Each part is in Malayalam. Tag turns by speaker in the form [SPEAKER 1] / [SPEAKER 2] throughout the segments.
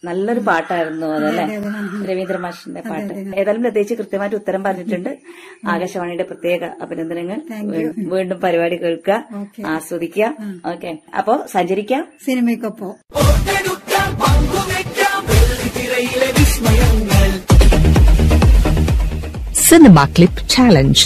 [SPEAKER 1] നല്ലൊരു പാട്ടായിരുന്നു അതല്ലേ രവീന്ദ്ര മാഷിന്റെ പാട്ട് ഏതായാലും പ്രത്യേകിച്ച് കൃത്യമായിട്ട് ഉത്തരം പറഞ്ഞിട്ടുണ്ട് ആകാശവാണിയുടെ പ്രത്യേക അഭിനന്ദനങ്ങൾ വീ- വീണ്ടും പരിപാടി കേൾക്കുക ആസ്വദിക്കുക ഓക്കെ അപ്പോ സഞ്ചരിക്കാം
[SPEAKER 2] സിനിമയ്ക്കൊപ്പം
[SPEAKER 3] Cinema Clip Challenge.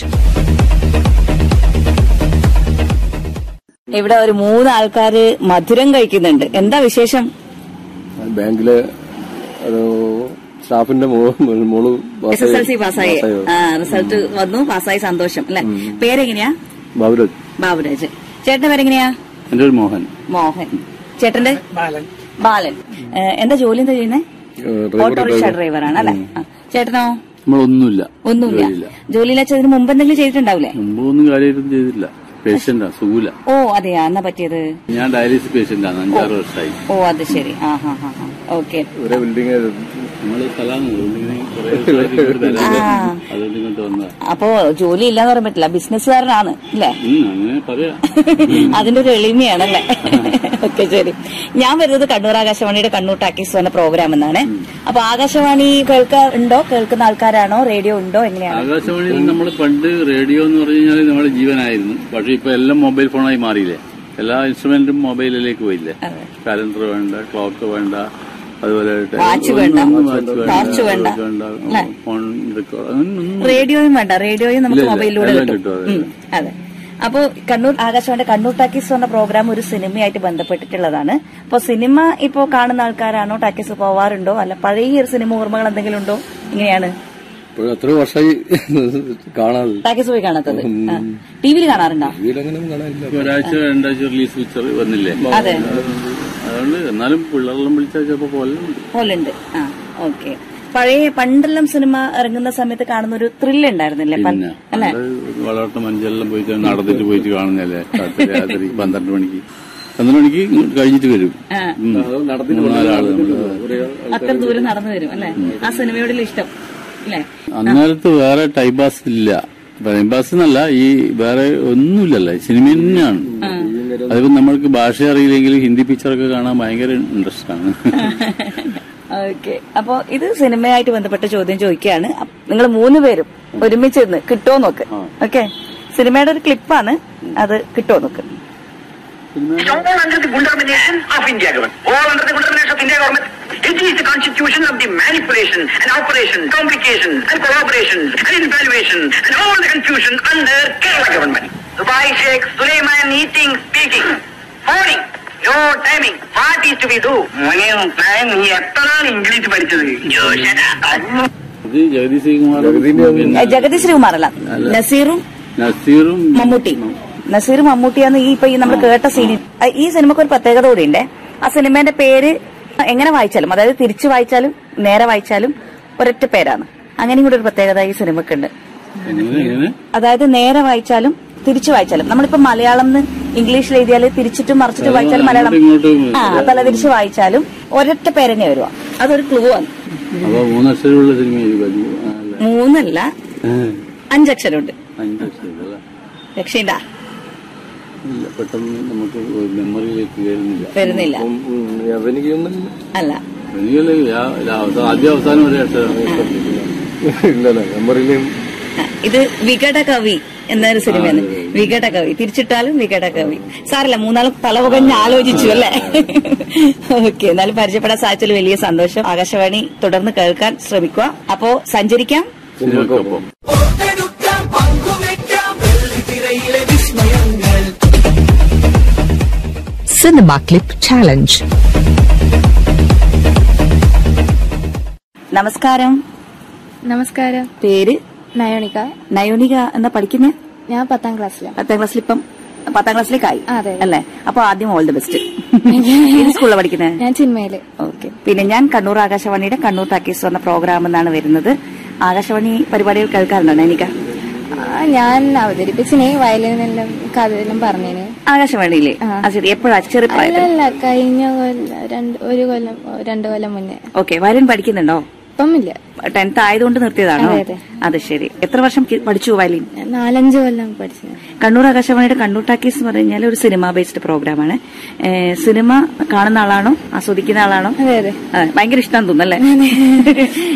[SPEAKER 1] ഇവിടെ ഒരു മൂന്ന് ആൾക്കാര് മധുരം കഴിക്കുന്നുണ്ട് എന്താ വിശേഷം
[SPEAKER 4] ബാങ്കിലെ ഒരു സ്റ്റാഫിന്റെ മോ- മോള്
[SPEAKER 1] എസ് എസ് എൽ സി പാസ്സായി ആ റിസൾട്ട് വന്നു പാസ്സായി സന്തോഷം അല്ലെ പേരെങ്ങനെയാ
[SPEAKER 4] ബാബുരാജ്
[SPEAKER 1] ബാബുരാജ് ചേട്ടന്റെ പേരെങ്ങനെയാ
[SPEAKER 4] എന്റെ ഒരു മോഹൻ
[SPEAKER 1] മോഹൻ ചേട്ടന്റെ ബാലൻ ബാലൻ ഏ, എന്താ ജോലി എന്താ ചെയ്യുന്നത് ഓട്ടോറിക്ഷ ഡ്രൈവറാണ് അല്ലെ ആ. ചേട്ടനോ
[SPEAKER 4] നമ്മളൊന്നുമില്ല
[SPEAKER 1] ഒന്നുമില്ല ജോലിയില്ല ഇതിന് മുമ്പ് എന്തെങ്കിലും ചെയ്തിട്ടുണ്ടാവില്ലേ
[SPEAKER 4] മുമ്പൊന്നും കാര്യമായിട്ടൊന്നും ചെയ്തില്ല പേഷ്യന്റാ സുഖമില്ല
[SPEAKER 1] ഓ അതെയാ എന്നാ പറ്റിയത്
[SPEAKER 4] ഞാൻ ഡയാലിസിസ് പേഷ്യന്റാണ് അഞ്ചാറ് വർഷമായി
[SPEAKER 1] ഓ അത് ശരി ആ ഹാ ഹാ ഹാ ഓക്കെ
[SPEAKER 4] ഒരേ ബിൽഡിംഗ് നമ്മള് സ്ഥലമാണ് അതുകൊണ്ട് ഇങ്ങോട്ട് വന്നതാ
[SPEAKER 1] അപ്പോ ജോലി ഇല്ലാന്ന് പറയാൻ പറ്റില്ല ബിസിനസ്സുകാരനാണ് അല്ലേ
[SPEAKER 4] ഉം, അങ്ങനെ പറയാ
[SPEAKER 1] അതിന്റെ ഒരു എളിമയാണല്ലേ ഓക്കെ ശരി ഞാൻ വരുന്നത് കണ്ണൂർ ആകാശവാണിയുടെ കണ്ണൂർ ടാക്കീസ് എന്ന പ്രോഗ്രാം എന്നാണ് അപ്പൊ ആകാശവാണി കേൾക്കാറുണ്ടോ കേൾക്കുന്ന ആൾക്കാരാണോ റേഡിയോ ഉണ്ടോ എങ്ങനെയാണ്
[SPEAKER 4] ആകാശവാണിയിൽ നമ്മൾ പണ്ട് റേഡിയോ എന്ന് പറഞ്ഞു കഴിഞ്ഞാൽ നമ്മുടെ ജീവനായിരുന്നു പക്ഷെ ഇപ്പൊ എല്ലാം മൊബൈൽ ഫോണായി മാറിയില്ലേ എല്ലാ ഇൻസ്ട്രുമെന്റും മൊബൈലിലേക്ക് പോയില്ലേ
[SPEAKER 1] അതെ.
[SPEAKER 4] കാലണ്ടർ വേണ്ട ക്ലോക്ക് വേണ്ട അതുപോലെ ടെ-
[SPEAKER 1] വാച്ച് വേണ്ട,
[SPEAKER 4] ഒന്നും വാച്ച്
[SPEAKER 1] ടോർച്ച് വേണ്ട.
[SPEAKER 4] വേണ്ട
[SPEAKER 1] അല്ലേ?
[SPEAKER 4] ഫോൺ ഇതൊക്കെ അങ്ങനൊന്നും
[SPEAKER 1] റേഡിയോയും വേണ്ട റേഡിയോയും നമുക്ക്
[SPEAKER 4] ഇല്ല, ഇല്ല.
[SPEAKER 1] മൊബൈലിലൂടെ
[SPEAKER 4] എല്ലാം
[SPEAKER 1] കിട്ടും
[SPEAKER 4] കിട്ടും, അതെ.
[SPEAKER 1] ഉം, അതെ അപ്പോ കണ്ണൂർ ആകാശവാണിയുടെ കണ്ണൂർ ടാക്കീസ് എന്ന പ്രോഗ്രാം ഒരു സിനിമയായിട്ട് ബന്ധപ്പെട്ടിട്ടുള്ളതാണ് അപ്പൊ സിനിമ ഇപ്പോ കാണുന്ന ആൾക്കാരാണോ ടാക്കീസ് പോവാറുണ്ടോ അല്ല പഴയ ഒരു സിനിമ ഓർമ്മകൾ എന്തെങ്കിലും ഉണ്ടോ ഇങ്ങനെയാണ്
[SPEAKER 4] ഇപ്പോൾ എത്ര വർഷമായി കാണാതെ
[SPEAKER 1] ടാക്കീസ് പോയി കാണാത്തത് ടി വിയിൽ കാണാറുണ്ടോ
[SPEAKER 4] വീടങ്ങനെ കാണാനില്ല ഒരാഴ്ച രണ്ടാഴ്ച റിലീസ് പിക്ചർ വന്നില്ലേ
[SPEAKER 1] അതെ
[SPEAKER 4] അതുകൊണ്ട് എന്നാലും പിള്ളേരെല്ലാം വിളിച്ചാൽ ചിലപ്പോ പോലെ
[SPEAKER 1] പോലുണ്ട് ആ ഓക്കെ പഴയ പണ്ടെല്ലാം സിനിമ ഇറങ്ങുന്ന സമയത്ത് കാണുന്ന ഒരു ത്രില്ല് ഉണ്ടായിരുന്നില്ലേ പല-
[SPEAKER 4] പിന്നെ
[SPEAKER 1] അല്ലെ
[SPEAKER 4] വളർത്ത മഞ്ചെല്ലാം പോയിട്ട് നടന്നിട്ട് പോയിട്ട് കാണുന്നല്ലേ രാത്രി രാത്രി പന്ത്രണ്ട് മണിക്ക് പന്ത്രണ്ട് മണിക്ക് ഇങ്ങോട്ട് കഴിഞ്ഞിട്ട് വരും
[SPEAKER 1] ആ.
[SPEAKER 4] ഉം. മൂന്നാലാള് നമ്മള്
[SPEAKER 1] അത്ര ദൂരം നടന്നു വരും അല്ലെ ആ സിനിമയോടുള്ള ഇഷ്ടം അല്ലെ
[SPEAKER 4] അന്നേരത്ത് വേറെ ടൈം പാസ് ഇല്ല ടൈം പാസ് എന്നല്ല ഈ വേറെ ഒന്നുമില്ലല്ലോ സിനിമ തന്നെയാണ് അതിപ്പോ നമ്മൾക്ക് ഭാഷ അറിയില്ലെങ്കിൽ ഹിന്ദി പിക്ചറൊക്കെ കാണാൻ ഭയങ്കര ഇൻട്രസ്റ്റ് ആണ്
[SPEAKER 1] ഓക്കെ അപ്പൊ ഇത് സിനിമയായിട്ട് ബന്ധപ്പെട്ട ചോദ്യം ചോദിക്കുകയാണ് നിങ്ങൾ മൂന്ന് പേരും ഒരുമിച്ച് നിന്ന് കിട്ടുമോ നോക്ക് ഓക്കെ സിനിമയുടെ ഒരു ക്ലിപ്പാണ് അത് കിട്ടുമോ നോക്ക്
[SPEAKER 5] It's all under the Gundarmination of India government. All under the Gundarmination of India government. It is the constitution of the manipulation and operation, complication and collaboration and evaluation and all the confusion under Kerala government. Dubai Sheikh Suleiman eating, speaking. Morning. No timing. What is to be do? നീ എത്രയാണ് ഇംഗ്ലീഷ് പഠിച്ചത്
[SPEAKER 4] ഇത് ജഗദീഷ് ശ്രീകുമാർ
[SPEAKER 1] ഏ, ജഗതി ശ്രീകുമാർ അല്ല നസീറും
[SPEAKER 4] നസീറും
[SPEAKER 1] മമ്മൂട്ടി നസീർ മമ്മൂട്ടിയാന്ന് ഈ ഇപ്പൊ ഈ നമ്മൾ കേട്ട സീനി ഈ സിനിമക്ക് ഒരു പ്രത്യേകത കൂടിയുണ്ട് ആ സിനിമേന്റെ പേര് എങ്ങനെ വായിച്ചാലും അതായത് തിരിച്ചു വായിച്ചാലും നേരെ വായിച്ചാലും ഒരൊറ്റ പേരാണ് അങ്ങനെയും കൂടി ഒരു പ്രത്യേകത ഈ സിനിമക്കുണ്ട്
[SPEAKER 4] എങ്ങനെ എങ്ങനെ
[SPEAKER 1] അതായത് നേരെ വായിച്ചാലും തിരിച്ചു വായിച്ചാലും നമ്മളിപ്പോ മലയാളം ഇംഗ്ലീഷിൽ എഴുതിയാൽ തിരിച്ചിട്ടും മറിച്ചിട്ടും വായിച്ചാലും മലയാളം
[SPEAKER 4] അങ്ങോട്ടും ഇങ്ങോട്ടും
[SPEAKER 1] ആ തല തിരിച്ച് വായിച്ചാലും ഒരൊറ്റ പേരെന്നെ വരുവാ അതൊരു ക്ലൂ ആണ്
[SPEAKER 4] അപ്പൊ മൂന്നക്ഷരമുള്ള സിനിമ
[SPEAKER 1] മൂന്നല്ല അഞ്ചക്ഷരമുണ്ട്
[SPEAKER 4] അഞ്ചക്ഷരം
[SPEAKER 1] രക്ഷയില്ല
[SPEAKER 4] ഇല്ല പെട്ടെന്ന് നമുക്ക് മെമ്മറിയിലേക്ക് കയറുന്നില്ല
[SPEAKER 1] വരുന്നില്ല
[SPEAKER 4] എനിക്കൊന്നും
[SPEAKER 1] അല്ല
[SPEAKER 4] എനിക്കല്ലേ ആദ്യ അവസാനം ഒരു അക്ഷരം ഇല്ലല്ല മെമ്മറിയിലും
[SPEAKER 1] ആ, ഇത് വികട കവി എന്നൊരു സിനിമയാണ് വികട കവി തിരിച്ചിട്ടാലും വികട കവി സാറില്ല മൂന്നാളും തലവുകഞ്ഞ് ആലോചിച്ചു അല്ലേ ഓക്കെ എന്നാലും പരിചയപ്പെടാൻ സാധിച്ചതിൽ വലിയ സന്തോഷം ആകാശവാണി തുടർന്ന് കേൾക്കാൻ ശ്രമിക്കുക അപ്പോ സഞ്ചരിക്കാം
[SPEAKER 4] സിനിമക്കൊപ്പം
[SPEAKER 3] Cinema Clip Challenge.
[SPEAKER 1] നമസ്കാരം
[SPEAKER 6] നമസ്കാരം
[SPEAKER 1] പേര്
[SPEAKER 6] നയോണിക
[SPEAKER 1] നയോനിക എന്താ പഠിക്കുന്നത്
[SPEAKER 6] ഞാൻ പത്താം ക്ലാസ്സിലാണ്
[SPEAKER 1] പത്താം ക്ലാസ്സിൽ ഇപ്പം പത്താം ക്ലാസ്സിലേക്കായി
[SPEAKER 6] അതെ.
[SPEAKER 1] അല്ലേ അപ്പൊ ആദ്യം ഓൾ ദി ബെസ്റ്റ് ഏത് സ്കൂളിലാണ് പഠിക്കുന്നത്
[SPEAKER 6] ഞാൻ ചിന്മയില്
[SPEAKER 1] ഓക്കെ പിന്നെ ഞാൻ കണ്ണൂർ ആകാശവാണിയുടെ കണ്ണൂർ ടാക്കീസ് എന്ന പ്രോഗ്രാം എന്നാണ് വരുന്നത് ആകാശവാണി പരിപാടികൾ കേൾക്കാറുണ്ടോ നൈനിക
[SPEAKER 6] ആ, ഞാൻ അവതരിപ്പിച്ചിന് വയലിനെല്ലാം കഥയെല്ലാം പറഞ്ഞേന്
[SPEAKER 1] ആകാശവാണിയിലെ
[SPEAKER 6] ആ.
[SPEAKER 1] ആ ശരി എപ്പോഴാ ചെറു പ്രായത്തിൽ
[SPEAKER 6] അല്ലല്ല കഴിഞ്ഞ കൊല്ലം രണ്ട് ഒരു കൊല്ലം രണ്ട് കൊല്ലം മുന്നേ
[SPEAKER 1] ഓക്കെ വയലിൻ പഠിക്കുന്നുണ്ടോ
[SPEAKER 6] ഇപ്പം ഇല്ല
[SPEAKER 1] ടെൻത്ത് ആയതുകൊണ്ട് നിർത്തിയതാണോ
[SPEAKER 6] അതെ, അതെ.
[SPEAKER 1] അത് ശരി എത്ര വർഷം കി- പഠിച്ചു വയലിൻ
[SPEAKER 6] നാലഞ്ച് കൊല്ലം പഠിച്ചത്
[SPEAKER 1] കണ്ണൂർ ആകാശവാണിയുടെ കണ്ണൂർ ടാക്കീസ് എന്ന് പറഞ്ഞാൽ ഒരു സിനിമ ബേസ്ഡ് പ്രോഗ്രാമാണ് ഏഹ് സിനിമ കാണുന്ന ആളാണോ ആസ്വദിക്കുന്ന ആളാണോ
[SPEAKER 6] അതെ അതെ
[SPEAKER 1] അതെ, ഭയങ്കര ഇഷ്ടം തോന്നല്ലേ